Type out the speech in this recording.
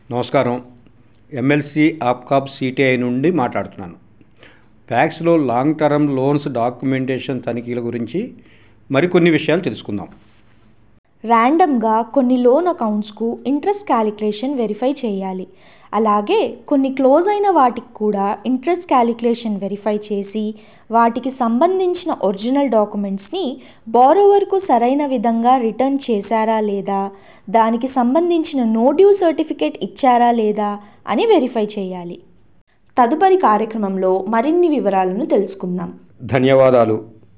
నమస్కారం MLC APCOB CTI నుండి మాట్లాడుతున్నాను ప్యాక్స్లో లాంగ్ టర్మ్ లోన్స్ డాక్యుమెంటేషన్ తనిఖీల గురించి మరికొన్ని విషయాలు తెలుసుకుందాం ర్యాండమ్గా కొన్ని లోన్ అకౌంట్స్కు ఇంట్రెస్ట్ క్యాలిక్యులేషన్ వెరిఫై చేయాలి అలాగే కొన్ని క్లోజ్ అయిన వాటికి కూడా ఇంట్రెస్ట్ క్యాలిక్యులేషన్ వెరిఫై చేసి వాటికి సంబంధించిన ఒరిజినల్ డాక్యుమెంట్స్ని బారోవర్కు సరైన విధంగా రిటర్న్ చేశారా లేదా దానికి సంబంధించిన నో డ్యూ సర్టిఫికేట్ ఇచ్చారా లేదా అని వెరిఫై చేయాలి తదుపరి కార్యక్రమంలో మరిన్ని వివరాలను తెలుసుకుందాం ధన్యవాదాలు